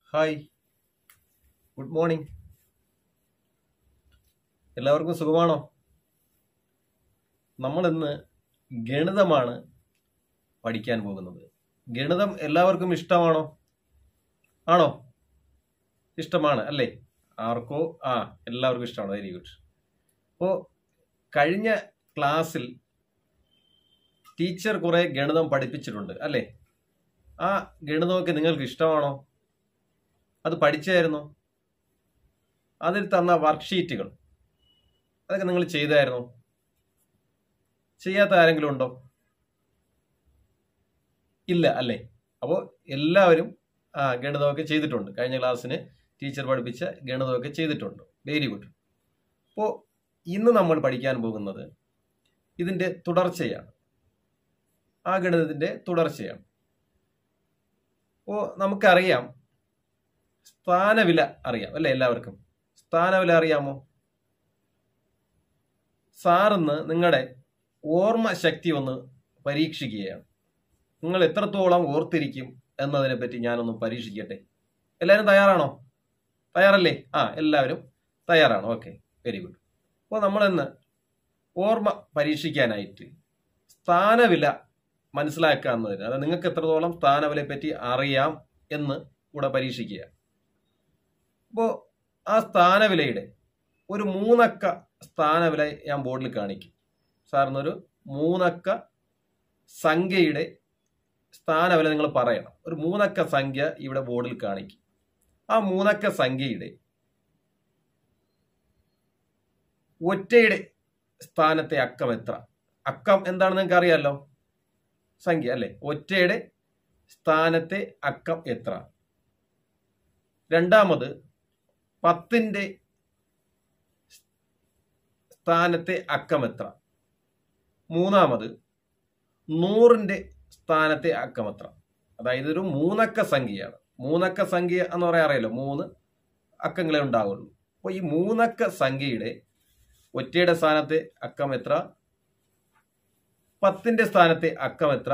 hi good morning എല്ലാവർക്കും സുഖമാണോ നമ്മൾ ഇന്ന് ഗണിതമാണ് പഠിക്കാൻ പോകുന്നത് ഗണിതം എല്ലാവർക്കും ഇഷ്ടമാണോ ആണോ ഇഷ്ടമാണ് അല്ലേ ആർക്കോ ആ എല്ലാവർക്കും ഇഷ്ടമാണ് വെരി ഗുഡ് അപ്പോൾ കഴിഞ്ഞ ക്ലാസ്സിൽ ടീച്ചർ കുറെ ഗണിതം പഠിപ്പിച്ചിട്ടുണ്ട് അല്ലേ ആ ഗണിതമൊക്കെ നിങ്ങൾക്ക് ഇഷ്ടമാണോ അത് പഠിച്ചായിരുന്നോ അതിൽ തന്ന വർക്ക്ഷീറ്റുകൾ അതൊക്കെ നിങ്ങൾ ചെയ്തായിരുന്നോ ചെയ്യാത്ത ആരെങ്കിലും ഉണ്ടോ ഇല്ല അല്ലേ അപ്പോൾ എല്ലാവരും ആ ഗണിതമൊക്കെ ചെയ്തിട്ടുണ്ട് കഴിഞ്ഞ ക്ലാസ്സിന് ടീച്ചർ പഠിപ്പിച്ച ഗണിതമൊക്കെ ചെയ്തിട്ടുണ്ട് വെരി ഗുഡ് അപ്പോൾ ഇന്ന് നമ്മൾ പഠിക്കാൻ പോകുന്നത് ഇതിൻ്റെ തുടർച്ചയാണ് ആ ഗണിതത്തിൻ്റെ തുടർച്ചയാണ് അപ്പോൾ നമുക്കറിയാം സ്ഥാനവില അറിയാം അല്ലേ എല്ലാവർക്കും സ്ഥാനവില അറിയാമോ സാറിന്ന് നിങ്ങളുടെ ഓർമ്മ ശക്തി ഒന്ന് പരീക്ഷിക്കുകയാണ് നിങ്ങൾ എത്രത്തോളം ഓർത്തിരിക്കും എന്നതിനെ പറ്റി ഞാനൊന്ന് പരീക്ഷിക്കട്ടെ എല്ലാവരും തയ്യാറാണോ തയ്യാറല്ലേ ആ എല്ലാവരും തയ്യാറാണ് ഓക്കെ വെരി ഗുഡ് അപ്പോൾ നമ്മളിന്ന് ഓർമ്മ പരീക്ഷിക്കാനായിട്ട് സ്ഥാനവില മനസ്സിലാക്കുക എന്നതിന് അതായത് നിങ്ങൾക്ക് എത്രത്തോളം സ്ഥാനവിലയെ പറ്റി അറിയാം എന്ന് കൂടെ പരീക്ഷിക്കുക അപ്പോൾ ആ സ്ഥാനവിലയുടെ ഒരു മൂന്നക്ക സ്ഥാനവില ഞാൻ ബോർഡിൽ കാണിക്കും സാറിനൊരു മൂന്നക്ക സംഖ്യയുടെ സ്ഥാനവില നിങ്ങൾ പറയണം ഒരു മൂന്നക്ക സംഖ്യ ഇവിടെ ബോർഡിൽ കാണിക്കും ആ മൂന്നക്ക സംഖ്യയുടെ ഒറ്റയുടെ സ്ഥാനത്തെ അക്കം എത്ര അക്കം എന്താണെന്ന് നിങ്ങൾക്ക് അറിയാലോ സംഖ്യ അല്ലെ ഒറ്റയുടെ സ്ഥാനത്തെ അക്കം എത്ര രണ്ടാമത് പത്തിന്റെ സ്ഥാനത്തെ അക്കം എത്ര മൂന്നാമത് നൂറിന്റെ സ്ഥാനത്തെ അക്കം എത്ര അതായത് ഒരു മൂന്നക്ക സംഖ്യയാണ് മൂന്നക്ക സംഖ്യ എന്ന് പറയാൻ അറിയാലോ മൂന്ന് അക്കങ്ങളെ ഉണ്ടാവുള്ളൂ അപ്പോൾ ഈ മൂന്നക്ക സംഖ്യയുടെ ഒറ്റയുടെ സ്ഥാനത്തെ അക്കം എത്ര പത്തിന്റെ സ്ഥാനത്തെ അക്കം എത്ര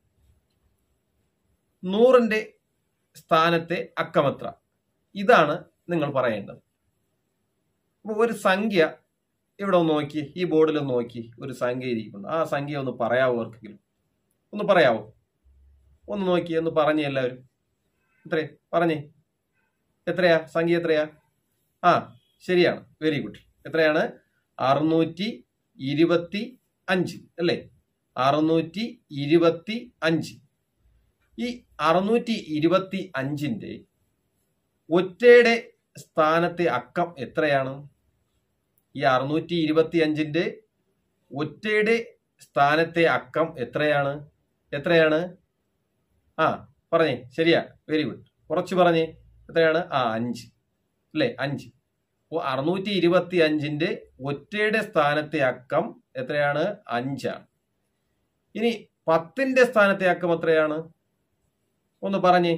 നൂറിന്റെ സ്ഥാനത്തെ അക്കം എത്ര ഇതാണ് നിങ്ങൾ പറയേണ്ടത് അപ്പോൾ ഒരു സംഖ്യ ഇവിടെ ഒന്ന് നോക്കി ഈ ബോർഡിൽ ഒന്ന് നോക്കി ഒരു സംഖ്യ ഇരിക്കുന്നു ആ സംഖ്യ ഒന്ന് പറയാവോ അവർക്കെങ്കിലും ഒന്ന് പറയാവോ ഒന്ന് നോക്കി ഒന്ന് പറഞ്ഞേ എല്ലാവരും എത്രേ പറഞ്ഞേ എത്രയാ സംഖ്യ എത്രയാ ആ ശരിയാണ് വെരി ഗുഡ് എത്രയാണ് അറുന്നൂറ്റി ഇരുപത്തി അഞ്ച് അല്ലേ അറുന്നൂറ്റി ഇരുപത്തി അഞ്ച് ഈ അറുന്നൂറ്റി ഇരുപത്തി അഞ്ചിന്റെ ഒറ്റയുടെ സ്ഥാനത്തെ അക്കം എത്രയാണ് ഈ അറുന്നൂറ്റി ഇരുപത്തി അഞ്ചിന്റെ ഒറ്റയുടെ സ്ഥാനത്തെ അക്കം എത്രയാണ് എത്രയാണ് ആ പറഞ്ഞേ ശരിയാ വെരി ഗുഡ് കുറച്ച് പറഞ്ഞേ എത്രയാണ് ആ അഞ്ച് അല്ലേ അഞ്ച് അപ്പോൾ അറുന്നൂറ്റി ഇരുപത്തി അഞ്ചിന്റെ ഒറ്റയുടെ സ്ഥാനത്തെ അക്കം എത്രയാണ് അഞ്ചാണ് ഇനി പത്തിന്റെ സ്ഥാനത്തെ അക്കം എത്രയാണ് ഒന്ന് പറഞ്ഞേ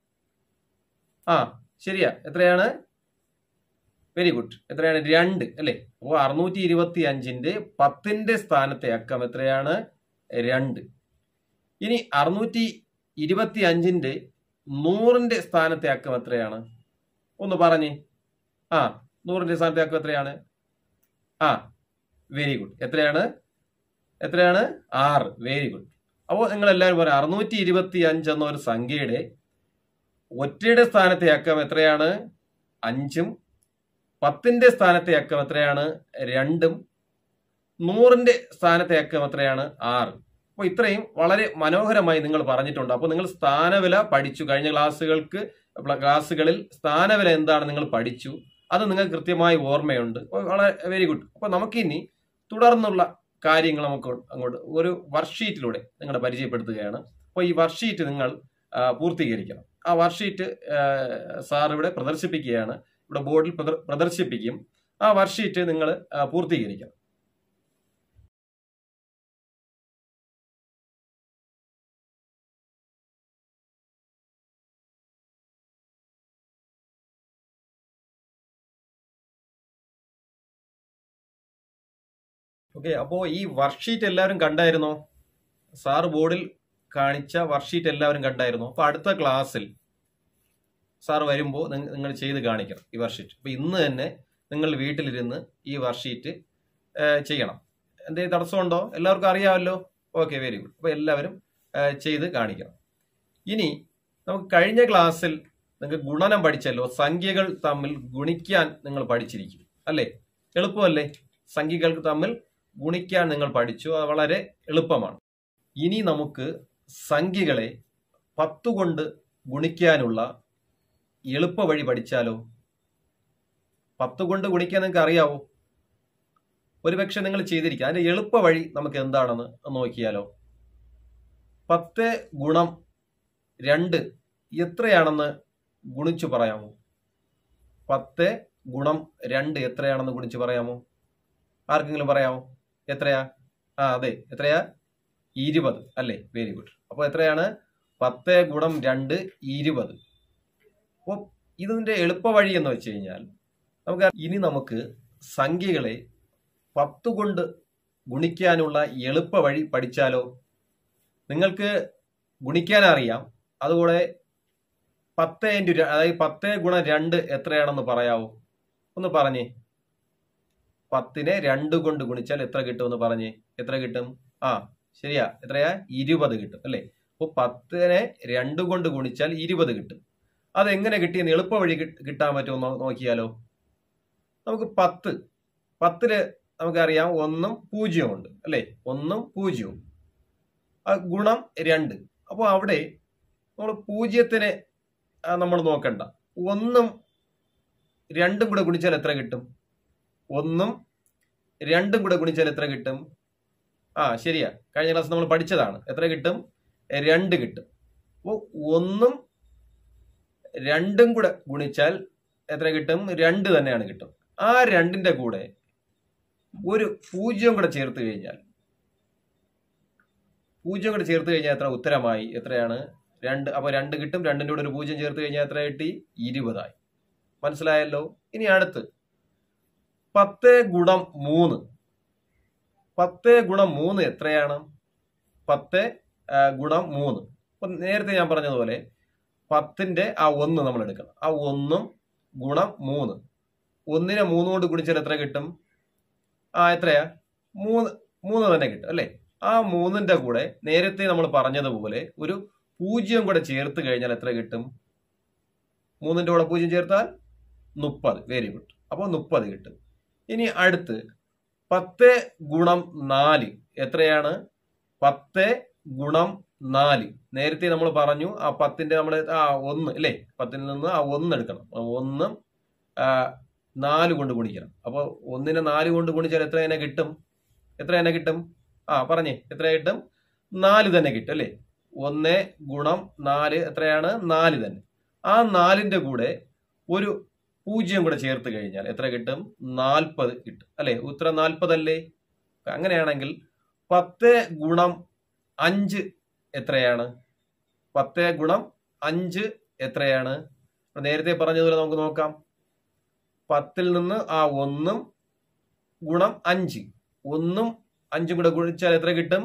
ആ ശരിയാ എത്രയാണ് വെരി ഗുഡ് എത്രയാണ് രണ്ട് അല്ലേ അപ്പോൾ അറുന്നൂറ്റി ഇരുപത്തി അഞ്ചിന്റെ പത്തിന്റെ സ്ഥാനത്തെ അക്കം എത്രയാണ് രണ്ട് ഇനി അറുന്നൂറ്റി ഇരുപത്തി അഞ്ചിന്റെ നൂറിന്റെ സ്ഥാനത്തെ അക്കം എത്രയാണ് ഒന്ന് പറഞ്ഞേ ആ നൂറിന്റെ സ്ഥാനത്തെ അക്കം എത്രയാണ് ആ വെരി ഗുഡ് എത്രയാണ് എത്രയാണ് ആറ് വെരി ഗുഡ് അപ്പോൾ നിങ്ങൾ എല്ലാവരും പറയാം അറുന്നൂറ്റി ഇരുപത്തി അഞ്ച് എന്ന ഒരു സംഖ്യയുടെ ഒറ്റയുടെ സ്ഥാനത്തെ അക്കം എത്രയാണ് അഞ്ചും പത്തിന്റെ സ്ഥാനത്തെ അക്കം എത്രയാണ് രണ്ടും നൂറിന്റെ സ്ഥാനത്തെ അക്കം എത്രയാണ് ആറ് അപ്പോൾ ഇത്രയും വളരെ മനോഹരമായി നിങ്ങൾ പറഞ്ഞിട്ടുണ്ട് അപ്പോൾ നിങ്ങൾ സ്ഥാനവില പഠിച്ചു കഴിഞ്ഞ ക്ലാസ്സുകൾക്ക് ക്ലാസ്സുകളിൽ സ്ഥാനവില എന്താണ് നിങ്ങൾ പഠിച്ചു അത് നിങ്ങൾക്ക് കൃത്യമായി ഓർമ്മയുണ്ട് അപ്പോൾ വളരെ വെരി ഗുഡ് അപ്പോൾ നമുക്കിനി തുടർന്നുള്ള കാര്യങ്ങൾ നമുക്ക് അങ്ങോട്ട് ഒരു വർക്ക്ഷീറ്റിലൂടെ നിങ്ങളെ പരിചയപ്പെടുത്തുകയാണ് അപ്പോൾ ഈ വർക്ക്ഷീറ്റ് നിങ്ങൾ ആ, പൂർത്തീകരിക്കണം ആ വർക്ക്ഷീറ്റ് സാർ ഇവിടെ പ്രദർശിപ്പിക്കുകയാണ് ഇവിടെ ബോർഡിൽ പ്രദർ- പ്രദർശിപ്പിക്കും ആ വർക്ക്ഷീറ്റ് നിങ്ങൾ ആ, പൂർത്തീകരിക്കണം ഓക്കെ അപ്പോൾ ഈ വർക്ക്ഷീറ്റ് എല്ലാവരും കണ്ടായിരുന്നോ സാറ് ബോർഡിൽ കാണിച്ച വർക്ക്ഷീറ്റ് എല്ലാവരും കണ്ടായിരുന്നു അപ്പോൾ അടുത്ത ക്ലാസ്സിൽ സാർ വരുമ്പോൾ നിങ്ങൾ ചെയ്ത് കാണിക്കണം ഈ വർക്ക്ഷീറ്റ് അപ്പോൾ ഇന്ന് തന്നെ നിങ്ങൾ വീട്ടിലിരുന്ന് ഈ വർക്ക്ഷീറ്റ് ചെയ്യണം എന്തെങ്കിലും തടസ്സമുണ്ടോ എല്ലാവർക്കും അറിയാമല്ലോ ഓക്കെ വെരി ഗുഡ് അപ്പോൾ എല്ലാവരും ആ, ചെയ്ത് കാണിക്കണം ഇനി നമുക്ക് കഴിഞ്ഞ ക്ലാസ്സിൽ നിങ്ങൾക്ക് ഗുണനം പഠിച്ചല്ലോ സംഖ്യകൾ തമ്മിൽ ഗുണിക്കാൻ നിങ്ങൾ പഠിച്ചിരിക്കും അല്ലേ എളുപ്പമല്ലേ സംഖ്യകൾ തമ്മിൽ ഗുണിക്കാൻ നിങ്ങൾ പഠിച്ചു അത് വളരെ എളുപ്പമാണ് ഇനി നമുക്ക് സംഖ്യകളെ പത്ത് കൊണ്ട് ഗുണിക്കാനുള്ള എളുപ്പ വഴി പഠിച്ചാലോ പത്ത് കൊണ്ട് ഗുണിക്കാൻ നിങ്ങൾക്ക് അറിയാവോ ഒരുപക്ഷെ നിങ്ങൾ ചെയ്തിരിക്കുക അതിന്റെ എളുപ്പ വഴി നമുക്ക് എന്താണെന്ന് ഒന്ന് നോക്കിയാലോ പത്ത് ഗുണം രണ്ട് എത്രയാണെന്ന് ഗുണിച്ചു പറയാമോ പത്ത് ഗുണം രണ്ട് എത്രയാണെന്ന് ഗുണിച്ചു പറയാമോ ആർക്കെങ്കിലും പറയാമോ എത്രയാ ആ അതെ എത്രയാ ഇരുപത് അല്ലേ വെരി ഗുഡ് അപ്പോൾ എത്രയാണ് പത്ത് ഗുണം രണ്ട് ഇരുപത് അപ്പോൾ ഇതിന്റെ എളുപ്പ വഴി എന്ന് വെച്ച് കഴിഞ്ഞാൽ നമുക്ക് ഇനി നമുക്ക് സംഖ്യകളെ പത്ത് കൊണ്ട് ഗുണിക്കാനുള്ള എളുപ്പ വഴി പഠിച്ചാലോ നിങ്ങൾക്ക് ഗുണിക്കാൻ അറിയാം അതുകൂടെ പത്ത് ഇൻറ്റു ര- അതായത് പത്ത് ഗുണം രണ്ട് എത്രയാണെന്ന് പറയാവോ ഒന്ന് പറഞ്ഞേ പത്തിനെ രണ്ട് കൊണ്ട് ഗുണിച്ചാൽ എത്ര കിട്ടുമെന്ന് പറഞ്ഞേ എത്ര കിട്ടും ആ ശരിയാ എത്രയാ ഇരുപത് കിട്ടും അല്ലേ അപ്പോൾ പത്തിനെ രണ്ട് കൊണ്ട് ഗുണിച്ചാൽ ഇരുപത് കിട്ടും അതെങ്ങനെ കിട്ടിയെന്ന് എളുപ്പ വഴി കിട്ട്- കിട്ടാൻ പറ്റുമോ നോ- നോക്കിയാലോ നമുക്ക് പത്ത് പത്തില് നമുക്കറിയാം ഒന്നും പൂജ്യവും ഉണ്ട് അല്ലേ ഒന്നും പൂജ്യവും ആ ഗുണം രണ്ട് അപ്പോൾ അവിടെ നമ്മൾ പൂജ്യത്തിനെ നമ്മൾ നോക്കണ്ട ഒന്നും രണ്ടും കൂടെ ഗുണിച്ചാൽ എത്ര കിട്ടും ഒന്നും രണ്ടും കൂടെ ഗുണിച്ചാൽ എത്ര കിട്ടും ആ ശരിയാ കഴിഞ്ഞ ക്ലാസ് നമ്മൾ പഠിച്ചതാണ് എത്ര കിട്ടും രണ്ട് കിട്ടും അപ്പോൾ ഒന്നും രണ്ടും കൂടെ ഗുണിച്ചാൽ എത്ര കിട്ടും രണ്ട് തന്നെയാണ് കിട്ടും ആ രണ്ടിന്റെ കൂടെ ഒരു പൂജ്യം കൂടെ ചേർത്ത് കഴിഞ്ഞാൽ പൂജ്യം കൂടെ ചേർത്ത് കഴിഞ്ഞാൽ എത്ര ഉത്തരമായി എത്രയാണ് രണ്ട് അപ്പൊ രണ്ട് കിട്ടും രണ്ടിന്റെ കൂടെ ഒരു പൂജ്യം ചേർത്ത് കഴിഞ്ഞാൽ എത്ര കിട്ടി ഇരുപതായി മനസ്സിലായല്ലോ ഇനി അടുത്ത് പത്ത് ഗുണം മൂന്ന് പത്ത് ഗുണം മൂന്ന് എത്രയാണ് പത്ത് ആ, ഗുണം മൂന്ന് അപ്പൊ നേരത്തെ ഞാൻ പറഞ്ഞതുപോലെ പത്തിന്റെ ആ ഒന്ന് നമ്മൾ എടുക്കണം ആ ഒന്നും ഗുണം മൂന്ന് ഒന്നിനെ മൂന്ന് കൊണ്ട് ഗുണിച്ചാൽ എത്ര കിട്ടും ആ എത്രയാ മൂന്ന് മൂന്ന് തന്നെ കിട്ടും അല്ലേ ആ മൂന്നിന്റെ കൂടെ നേരത്തെ നമ്മൾ പറഞ്ഞതുപോലെ ഒരു പൂജ്യം കൂടെ ചേർത്ത് കഴിഞ്ഞാൽ എത്ര കിട്ടും മൂന്നിന്റെ കൂടെ പൂജ്യം ചേർത്താൽ മുപ്പത് വെരി ഗുഡ് അപ്പോൾ മുപ്പത് കിട്ടും ഇനി അടുത്ത് പത്ത് ഗുണം നാല് എത്രയാണ് പത്ത് ഗുണം നാല് നേരത്തെ നമ്മൾ പറഞ്ഞു ആ പത്തിന്റെ നമ്മൾ ആ ഒന്ന് അല്ലേ പത്തിൽ നിന്ന് ആ ഒന്ന് എടുക്കണം ആ ഒന്ന് ആ, നാല് കൊണ്ട് ഗുണിക്കണം അപ്പോൾ ഒന്നിനെ നാല് കൊണ്ട് ഗുണിച്ചാൽ എത്ര തന്നെ കിട്ടും എത്ര തന്നെ കിട്ടും ആ പറഞ്ഞേ എത്ര കിട്ടും നാല് തന്നെ കിട്ടും അല്ലേ ഒന്ന് ഗുണം നാല് എത്രയാണ് നാല് തന്നെ ആ നാലിന്റെ കൂടെ ഒരു പൂജ്യം കൂടെ ചേർത്ത് കഴിഞ്ഞാൽ എത്ര കിട്ടും നാൽപ്പത് കിട്ടും അല്ലേ ഉത്തരം നാൽപ്പതല്ലേ അങ്ങനെയാണെങ്കിൽ പത്ത് ഗുണം അഞ്ച് എത്രയാണ് പത്ത് ഗുണം അഞ്ച് എത്രയാണ് ഇപ്പൊ നേരത്തെ പറഞ്ഞതുപോലെ നമുക്ക് നോക്കാം പത്തിൽ നിന്ന് ആ ഒന്നും ഗുണം അഞ്ച് ഒന്നും അഞ്ചും കൂടെ ഗുണിച്ചാൽ എത്ര കിട്ടും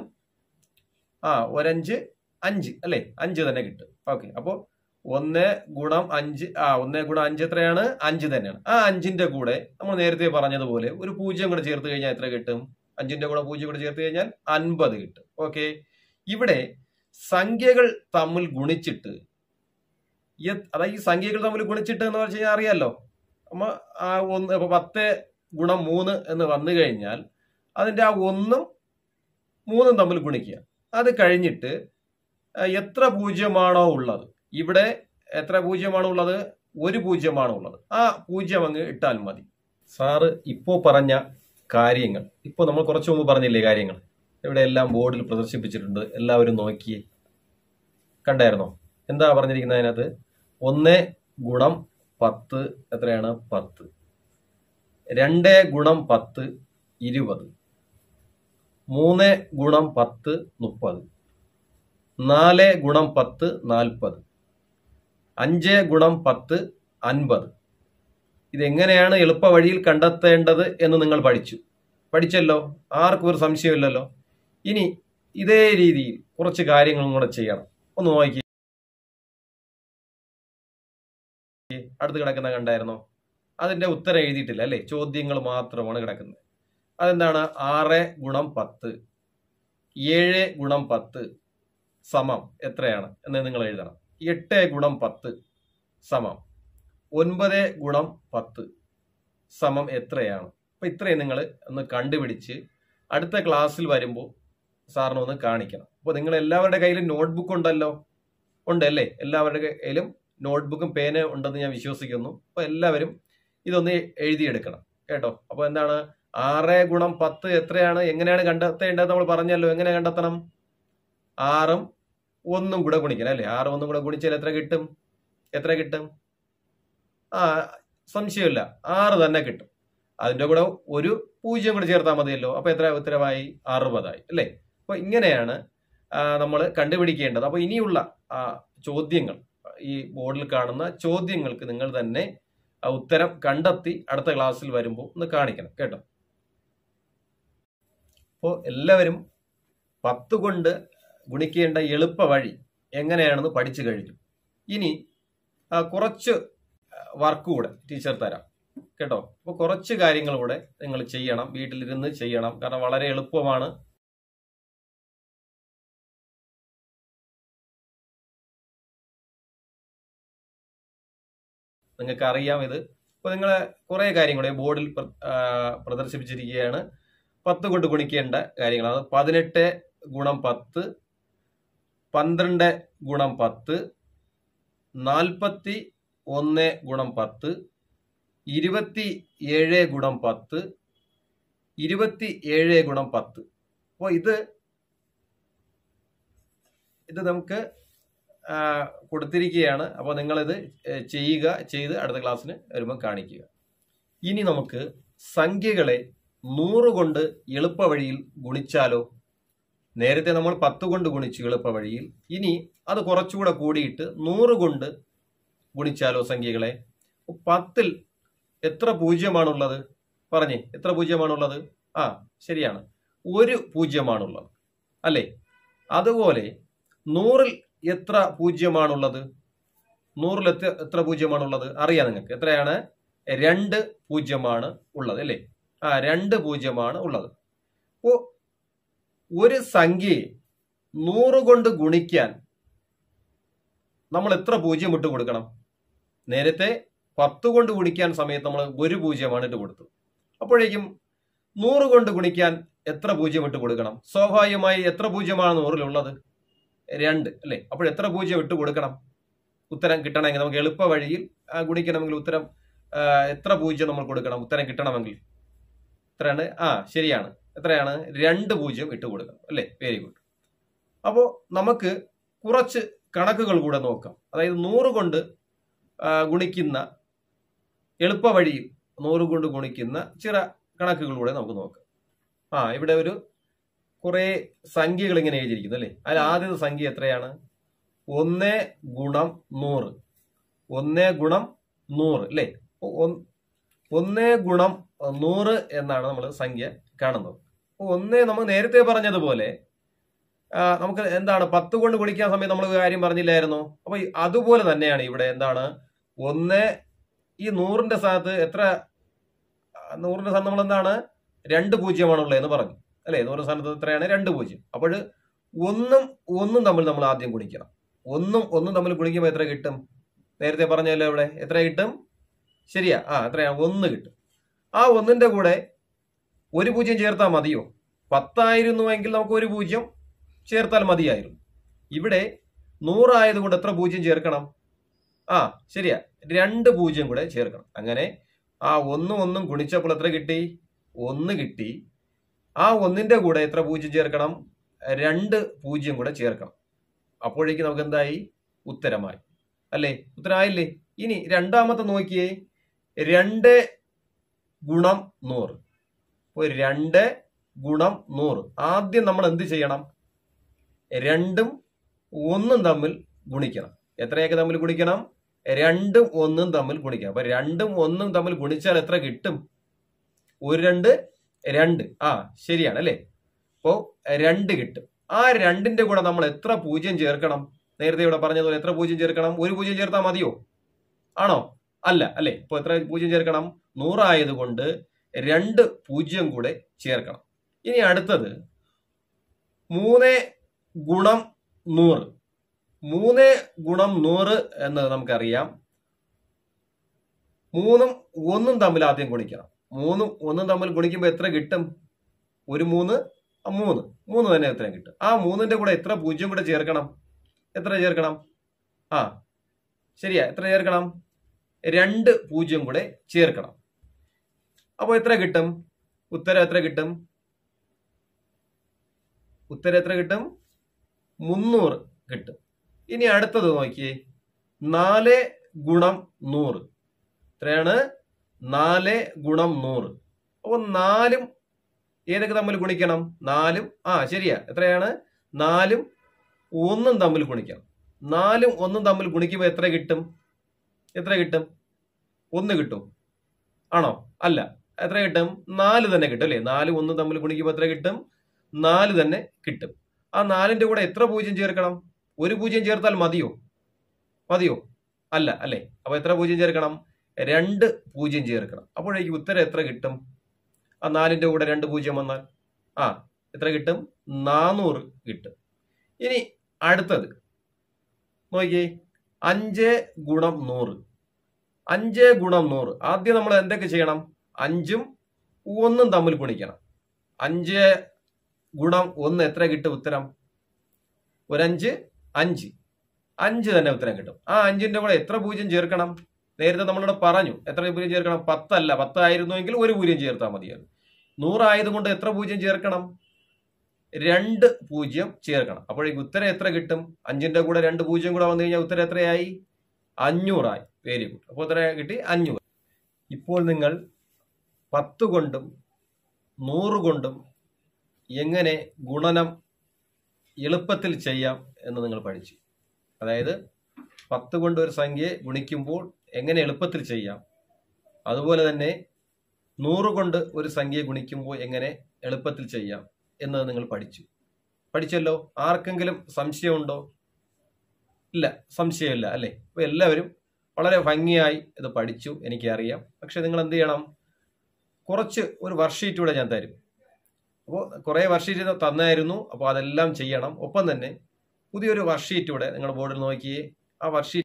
ആ ഒരഞ്ച് അഞ്ച് അല്ലേ അഞ്ച് തന്നെ കിട്ടും ഓക്കെ അപ്പോൾ ഒന്ന് ഗുണം അഞ്ച് ആ ഒന്ന് ഗുണം അഞ്ച് എത്രയാണ് അഞ്ച് തന്നെയാണ് ആ അഞ്ചിന്റെ കൂടെ നമ്മൾ നേരത്തെ പറഞ്ഞതുപോലെ ഒരു പൂജ്യം കൂടെ ചേർത്ത് കഴിഞ്ഞാൽ എത്ര കിട്ടും അഞ്ചിന്റെ കൂടെ പൂജ്യം കൂടെ ചേർത്ത് കഴിഞ്ഞാൽ അൻപത് കിട്ടും ഓക്കെ ഇവിടെ സംഖ്യകൾ തമ്മിൽ ഗുണിച്ചിട്ട് എത്- അതായത് ഈ സംഖ്യകൾ തമ്മിൽ ഗുണിച്ചിട്ട് എന്ന് വെച്ച് കഴിഞ്ഞാൽ അറിയാലോ നമ്മ ആ ഒന്ന് ഇപ്പൊ പത്ത് ഗുണം മൂന്ന് എന്ന് വന്നു കഴിഞ്ഞാൽ അതിന്റെ ആ ഒന്നും മൂന്നും തമ്മിൽ ഗുണിക്കുക അത് കഴിഞ്ഞിട്ട് ആ, എത്ര പൂജ്യമാണോ ഉള്ളത് ഇവിടെ എത്ര പൂജ്യമാണോ ഉള്ളത് ഒരു പൂജ്യമാണോ ഉള്ളത് ആ പൂജ്യം അങ്ങ് ഇട്ടാൽ മതി സാറ് ഇപ്പോ പറഞ്ഞ കാര്യങ്ങൾ ഇപ്പോ നമ്മൾ കുറച്ചു മുമ്പ് പറഞ്ഞില്ലേ കാര്യങ്ങൾ ഇവിടെ എല്ലാം ബോർഡിൽ പ്രദർശിപ്പിച്ചിട്ടുണ്ട് എല്ലാവരും നോക്കിയേ കണ്ടായിരുന്നോ എന്താ പറഞ്ഞിരിക്കുന്നത് അതിനകത്ത് ഒന്ന് ഗുണം പത്ത് എത്രയാണ് പത്ത് രണ്ട് ഗുണം പത്ത് ഇരുപത് മൂന്ന് ഗുണം പത്ത് മുപ്പത് നാല് ഗുണം പത്ത് നാൽപ്പത് അഞ്ച് ഗുണം പത്ത് അൻപത് ഇതെങ്ങനെയാണ് എളുപ്പ വഴിയിൽ കണ്ടെത്തേണ്ടത് എന്ന് നിങ്ങൾ പഠിച്ചു പഠിച്ചല്ലോ ആർക്കും ഒരു സംശയമില്ലല്ലോ ഇനി ഇതേ രീതിയിൽ കുറച്ച് കാര്യങ്ങളും കൂടെ ചെയ്യണം ഒന്ന് നോക്കി അടുത്ത് കിടക്കുന്ന കണ്ടായിരുന്നോ അതിന്റെ ഉത്തരം എഴുതിയിട്ടില്ല അല്ലേ ചോദ്യങ്ങൾ മാത്രമാണ് കിടക്കുന്നത് അതെന്താണ് ആറ് ഗുണം പത്ത് ഏഴ് ഗുണം പത്ത് സമം എത്രയാണ് എന്ന് നിങ്ങൾ എഴുതണം എട്ട് ഗുണം പത്ത് സമം ഒൻപത് ഗുണം പത്ത് സമം എത്രയാണ് അപ്പൊ ഇത്രയും നിങ്ങൾ ഒന്ന് കണ്ടുപിടിച്ച് അടുത്ത ക്ലാസ്സിൽ വരുമ്പോൾ സാറിന് ഒന്ന് കാണിക്കണം അപ്പോൾ നിങ്ങൾ എല്ലാവരുടെ കയ്യിലും നോട്ട്ബുക്ക് ഉണ്ടല്ലോ ഉണ്ടല്ലേ എല്ലാവരുടെ കയ്യിലും നോട്ട്ബുക്കും പേന ഉണ്ടെന്ന് ഞാൻ വിശ്വസിക്കുന്നു അപ്പോൾ എല്ലാവരും ഇതൊന്ന് എഴുതിയെടുക്കണം കേട്ടോ അപ്പോൾ എന്താണ് ആറ് ഗുണം പത്ത് എത്രയാണ് എങ്ങനെയാണ് കണ്ടെത്തേണ്ടത് നമ്മൾ പറഞ്ഞല്ലോ എങ്ങനെ കണ്ടെത്തണം ആറും ഒന്നും കൂടെ ഗുണിക്കണം അല്ലേ ആറ് ഒന്നും കൂടെ ഗുണിച്ചാൽ എത്ര കിട്ടും എത്ര കിട്ടും ആ സംശയമില്ല ആറ് തന്നെ കിട്ടും അതിന്റെ കൂടെ ഒരു പൂജ്യം കൂടെ ചേർത്താൽ മതിയല്ലോ അപ്പൊ എത്ര ഉത്തരമായി അറുപതായി അല്ലേ അപ്പൊ ഇങ്ങനെയാണ് നമ്മൾ കണ്ടുപിടിക്കേണ്ടത് അപ്പൊ ഇനിയുള്ള ആ, ചോദ്യങ്ങൾ ഈ ബോർഡിൽ കാണുന്ന ചോദ്യങ്ങൾക്ക് നിങ്ങൾ തന്നെ ആ ഉത്തരം കണ്ടെത്തി അടുത്ത ക്ലാസ്സിൽ വരുമ്പോൾ ഒന്ന് കാണിക്കണം കേട്ടോ അപ്പോൾ എല്ലാവരും പത്ത് കൊണ്ട് ഗുണിക്കേണ്ട എളുപ്പ വഴി എങ്ങനെയാണെന്ന് പഠിച്ചു കഴിഞ്ഞു ഇനി ആ, കുറച്ച് വർക്ക് കൂടെ ടീച്ചർ തരാം കേട്ടോ അപ്പോൾ കുറച്ച് കാര്യങ്ങൾ കൂടെ നിങ്ങൾ ചെയ്യണം വീട്ടിലിരുന്ന് ചെയ്യണം കാരണം വളരെ എളുപ്പമാണ് നിങ്ങൾക്ക് അറിയാം ഇത് അപ്പോൾ നിങ്ങൾ കുറേ കാര്യം കൂടെ ബോർഡിൽ പ്ര- ആ, പ്രദർശിപ്പിച്ചിരിക്കുകയാണ് പത്ത് കൊണ്ട് ഗുണിക്കേണ്ട കാര്യങ്ങളാണ് പതിനെട്ട് ഗുണം പത്ത് പന്ത്രണ്ട് ഗുണം പത്ത് നാൽപ്പത്തി ഒന്ന് ഗുണം പത്ത് ഇരുപത്തി ഏഴ് ഗുണം പത്ത് ഇരുപത്തി ഏഴ് ഗുണം പത്ത് അപ്പോൾ ഇത് ഇത് നമുക്ക് ആ, കൊടുത്തിരിക്കുകയാണ് അപ്പോൾ നിങ്ങളിത് ഏ, ചെയ്യുക ചെയ്ത് അടുത്ത ക്ലാസ്സിന് വരുമ്പോൾ കാണിക്കുക ഇനി നമുക്ക് സംഖ്യകളെ നൂറ് കൊണ്ട് എളുപ്പ വഴിയിൽ ഗുണിച്ചാലോ നേരത്തെ നമ്മൾ പത്ത് കൊണ്ട് ഗുണിച്ചു എളുപ്പ വഴിയിൽ ഇനി അത് കുറച്ചുകൂടെ കൂടിയിട്ട് നൂറ് കൊണ്ട് ഗുണിച്ചാലോ സംഖ്യകളെ പത്തിൽ എത്ര പൂജ്യമാണുള്ളത് പറഞ്ഞേ എത്ര പൂജ്യമാണുള്ളത് ആ ശരിയാണ് ഒരു പൂജ്യമാണുള്ളത് അല്ലേ അതുപോലെ നൂറിൽ എത്ര പൂജ്യമാണുള്ളത് നൂറിൽ എത്ര എത്ര പൂജ്യമാണുള്ളത് അറിയാം നിങ്ങൾക്ക് എത്രയാണ് രണ്ട് പൂജ്യമാണ് ഉള്ളത് അല്ലേ ആ രണ്ട് പൂജ്യമാണ് ഉള്ളത് അപ്പോ ഒരു സംഖ്യയെ നൂറ് കൊണ്ട് ഗുണിക്കാൻ നമ്മൾ എത്ര പൂജ്യം ഇട്ട് കൊടുക്കണം നേരത്തെ പത്ത് കൊണ്ട് ഗുണിക്കാൻ സമയത്ത് നമ്മൾ ഒരു പൂജ്യമാണ് ഇട്ട് കൊടുത്തത് അപ്പോഴേക്കും നൂറ് കൊണ്ട് ഗുണിക്കാൻ എത്ര പൂജ്യം ഇട്ട് കൊടുക്കണം സ്വാഭാവികമായി എത്ര പൂജ്യമാണ് നൂറിലുള്ളത് രണ്ട് അല്ലേ അപ്പോൾ എത്ര പൂജ്യം ഇട്ട് കൊടുക്കണം ഉത്തരം കിട്ടണമെങ്കിൽ നമുക്ക് എളുപ്പ വഴിയിൽ ആ, ഗുണിക്കണമെങ്കിൽ ഉത്തരം ആ, എത്ര പൂജ്യം നമ്മൾ കൊടുക്കണം ഉത്തരം കിട്ടണമെങ്കിൽ എത്രയാണ് ആ ശരിയാണ് എത്രയാണ് രണ്ട് പൂജ്യം ഇട്ട് കൊടുക്കണം അല്ലേ വെരി ഗുഡ് അപ്പോൾ നമുക്ക് കുറച്ച് കണക്കുകൾ കൂടെ നോക്കാം അതായത് നൂറ് കൊണ്ട് ആ, ഗുണിക്കുന്ന എളുപ്പ വഴിയിൽ നൂറ് കൊണ്ട് ഗുണിക്കുന്ന ചില കണക്കുകൾ കൂടെ നമുക്ക് നോക്കാം ആ ഇവിടെ ഒരു കുറെ സംഖ്യകൾ ഇങ്ങനെ എഴുതിയിരിക്കുന്നു അല്ലേ അതിൽ ആദ്യത്തെ സംഖ്യ എത്രയാണ് ഒന്ന് ഗുണം നൂറ് ഒന്ന് ഗുണം നൂറ് അല്ലേ അപ്പൊ ഒന്ന് ഒന്ന് ഗുണം നൂറ് എന്നാണ് നമ്മൾ സംഖ്യ കാണുന്നത് അപ്പൊ ഒന്ന് നമ്മൾ നേരത്തെ പറഞ്ഞതുപോലെ ആ, നമുക്ക് എന്താണ് പത്ത് കൊണ്ട് ഗുണിക്കാൻ സമയത്ത് നമ്മൾ കാര്യം പറഞ്ഞില്ലായിരുന്നോ അപ്പൊ ഈ അതുപോലെ തന്നെയാണ് ഇവിടെ എന്താണ് ഒന്ന് ഈ നൂറിന്റെ സ്ഥാനത്ത് എത്ര ആ, നൂറിന്റെ സ്ഥാനത്ത് നമ്മൾ എന്താണ് രണ്ട് പൂജ്യമാണുള്ളത് എന്ന് പറഞ്ഞു അല്ലേ നൂറിന്റെ സ്ഥാനത്ത് എത്രയാണ് രണ്ട് പൂജ്യം അപ്പോൾ ഒന്നും ഒന്നും തമ്മിൽ നമ്മൾ ആദ്യം ഗുണിക്കണം ഒന്നും ഒന്നും തമ്മിൽ ഗുണിക്കുമ്പോൾ എത്ര കിട്ടും നേരത്തെ പറഞ്ഞല്ലോ ഇവിടെ എത്ര കിട്ടും ശരിയാ ആ എത്രയാണ് ഒന്ന് കിട്ടും ആ ഒന്നിന്റെ കൂടെ ഒരു പൂജ്യം ചേർത്താൽ മതിയോ പത്തായിരുന്നുവെങ്കിൽ നമുക്ക് ഒരു പൂജ്യം ചേർത്താൽ മതിയായിരുന്നു ഇവിടെ നൂറായതുകൊണ്ട് എത്ര പൂജ്യം ചേർക്കണം ആ ശരിയാ രണ്ട് പൂജ്യം കൂടെ ചേർക്കണം അങ്ങനെ ആ ഒന്നും ഒന്നും ഗുണിച്ചപ്പോൾ എത്ര കിട്ടി ഒന്ന് കിട്ടി ആ ഒന്നിന്റെ കൂടെ എത്ര പൂജ്യം ചേർക്കണം രണ്ട് പൂജ്യം കൂടെ ചേർക്കണം അപ്പോഴേക്ക് നമുക്ക് എന്തായി ഉത്തരമായി അല്ലേ ഉത്തരമായില്ലേ ഇനി രണ്ടാമത്തെ നോക്കിയേ രണ്ട് ഗുണം നൂറ് അപ്പോൾ രണ്ട് ഗുണം നൂറ് ആദ്യം നമ്മൾ എന്ത് ചെയ്യണം രണ്ടും ഒന്നും തമ്മിൽ ഗുണിക്കണം എത്രയൊക്കെ തമ്മിൽ ഗുണിക്കണം രണ്ടും ഒന്നും തമ്മിൽ ഗുണിക്കണം അപ്പൊ രണ്ടും ഒന്നും തമ്മിൽ ഗുണിച്ചാൽ എത്ര കിട്ടും ഒരു രണ്ട് രണ്ട് ആ ശരിയാണ് അല്ലേ അപ്പോ രണ്ട് കിട്ടും ആ രണ്ടിന്റെ കൂടെ നമ്മൾ എത്ര പൂജ്യം ചേർക്കണം നേരത്തെ ഇവിടെ പറഞ്ഞതുപോലെ എത്ര പൂജ്യം ചേർക്കണം ഒരു പൂജ്യം ചേർത്താൽ മതിയോ ആണോ അല്ല അല്ലെ ഇപ്പൊ എത്ര പൂജ്യം ചേർക്കണം നൂറായതുകൊണ്ട് രണ്ട് പൂജ്യം കൂടെ ചേർക്കണം ഇനി അടുത്തത് മൂന്ന് ഗുണം നൂറ് മൂന്ന് ഗുണം നൂറ് എന്നത് നമുക്കറിയാം മൂന്നും ഒന്നും തമ്മിൽ ആദ്യം ഗുണിക്കണം മൂന്നും ഒന്നും തമ്മിൽ ഗുണിക്കുമ്പോൾ എത്ര കിട്ടും ഒരു മൂന്ന് ആ മൂന്ന് മൂന്ന് തന്നെ എത്ര കിട്ടും ആ മൂന്നിന്റെ കൂടെ എത്ര പൂജ്യം കൂടെ ചേർക്കണം എത്ര ചേർക്കണം ആ ശരിയാ എത്ര ചേർക്കണം രണ്ട് പൂജ്യം കൂടെ ചേർക്കണം അപ്പോൾ എത്ര കിട്ടും ഉത്തരം എത്ര കിട്ടും ഉത്തരം എത്ര കിട്ടും മുന്നൂറ് കിട്ടും ഇനി അടുത്തത് നോക്കിയേ നാല് ഗുണം നൂറ് എത്രയാണ് നാല് ഗുണം നൂറ് അപ്പോൾ നാലും ഏതൊക്കെ തമ്മിൽ ഗുണിക്കണം നാലും ആ ശരിയാ എത്രയാണ് നാലും ഒന്നും തമ്മിൽ ഗുണിക്കണം നാലും ഒന്നും തമ്മിൽ ഗുണിക്കുമ്പോൾ എത്ര കിട്ടും എത്ര കിട്ടും ഒന്ന് കിട്ടും ആണോ അല്ല എത്ര കിട്ടും നാല് തന്നെ കിട്ടും അല്ലേ നാല് ഒന്ന് തമ്മിൽ ഗുണിക്കുമ്പോൾ എത്ര കിട്ടും നാല് തന്നെ കിട്ടും ആ നാലിന്റെ കൂടെ എത്ര പൂജ്യം ചേർക്കണം ഒരു പൂജ്യം ചേർത്താൽ മതിയോ മതിയോ അല്ല അല്ലേ അപ്പൊ എത്ര പൂജ്യം ചേർക്കണം രണ്ട് പൂജ്യം ചേർക്കണം അപ്പോഴേക്ക് ഉത്തരം എത്ര കിട്ടും ആ നാലിന്റെ കൂടെ രണ്ട് പൂജ്യം വന്നാൽ ആ എത്ര കിട്ടും നാനൂറ് കിട്ടും ഇനി അടുത്തത് നോക്കിയേ അഞ്ച് ഗുണം നൂറ് അഞ്ച് ഗുണം നൂറ് ആദ്യം നമ്മൾ എന്തൊക്കെ ചെയ്യണം അഞ്ചും ഒന്നും തമ്മിൽ ഗുണിക്കണം അഞ്ച് ഗുണം ഒന്ന് എത്ര കിട്ടും ഉത്തരം ഒരഞ്ച് അഞ്ച് അഞ്ച് തന്നെ ഉത്തരം കിട്ടും ആ അഞ്ചിന്റെ കൂടെ എത്ര പൂജ്യം ചേർക്കണം നേരത്തെ നമ്മളിവിടെ പറഞ്ഞു എത്ര പൂജ്യം ചേർക്കണം പത്തല്ല പത്തായിരുന്നുവെങ്കിൽ ഒരു പൂജ്യം ചേർത്താൽ മതിയായിരുന്നു നൂറായതുകൊണ്ട് എത്ര പൂജ്യം ചേർക്കണം രണ്ട് പൂജ്യം ചേർക്കണം അപ്പോഴേക്ക് ഉത്തരം എത്ര കിട്ടും അഞ്ചിന്റെ കൂടെ രണ്ട് പൂജ്യം കൂടെ വന്നു കഴിഞ്ഞാൽ ഉത്തരം എത്രയായി അഞ്ഞൂറായി വെരി ഗുഡ് അപ്പോൾ എത്ര കിട്ടി അഞ്ഞൂറ് ഇപ്പോൾ നിങ്ങൾ പത്ത് കൊണ്ടും നൂറ് കൊണ്ടും എങ്ങനെ ഗുണനം എളുപ്പത്തിൽ ചെയ്യാം എന്ന് നിങ്ങൾ പഠിച്ചു അതായത് പത്ത് കൊണ്ട് ഒരു സംഖ്യയെ ഗുണിക്കുമ്പോൾ എങ്ങനെ എളുപ്പത്തിൽ ചെയ്യാം അതുപോലെ തന്നെ നൂറ് കൊണ്ട് ഒരു സംഖ്യയെ ഗുണിക്കുമ്പോൾ എങ്ങനെ എളുപ്പത്തിൽ ചെയ്യാം എന്നത് നിങ്ങൾ പഠിച്ചു പഠിച്ചല്ലോ ആർക്കെങ്കിലും സംശയമുണ്ടോ ഇല്ല സംശയമില്ല അല്ലേ അപ്പൊ എല്ലാവരും വളരെ ഭംഗിയായി ഇത് പഠിച്ചു എനിക്കറിയാം പക്ഷെ നിങ്ങൾ എന്ത് ചെയ്യണം കുറച്ച് ഒരു വർക്ക്ഷീറ്റ് കൂടെ ഞാൻ തരും അപ്പോൾ കുറേ വർക്ക്ഷീറ്റ് തന്നായിരുന്നു അപ്പോൾ അതെല്ലാം ചെയ്യണം ഒപ്പം തന്നെ പുതിയൊരു വർക്ക്ഷീറ്റ് കൂടെ നിങ്ങൾ ബോർഡിൽ നോക്കിയേ ആ വർക്ക്ഷീറ്റ്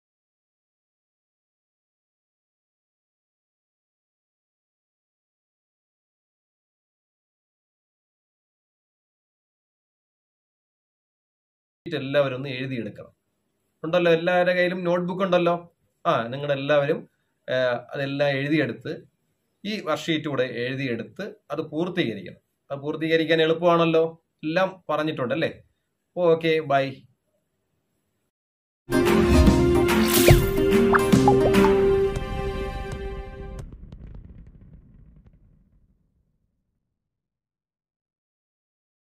എല്ലാവരും ഒന്ന് എഴുതിയെടുക്കണം ഉണ്ടല്ലോ എല്ലാവരുടെ കയ്യിലും നോട്ട്ബുക്ക് ഉണ്ടല്ലോ ആ നിങ്ങളെല്ലാവരും ആ, അതെല്ലാം എഴുതിയെടുത്ത് ഈ വർക്ക്ഷീറ്റ് കൂടെ എഴുതിയെടുത്ത് അത് പൂർത്തീകരിക്കണം അത് പൂർത്തീകരിക്കാൻ എളുപ്പമാണല്ലോ എല്ലാം പറഞ്ഞിട്ടുണ്ട് അല്ലേ ഓക്കെ ബൈ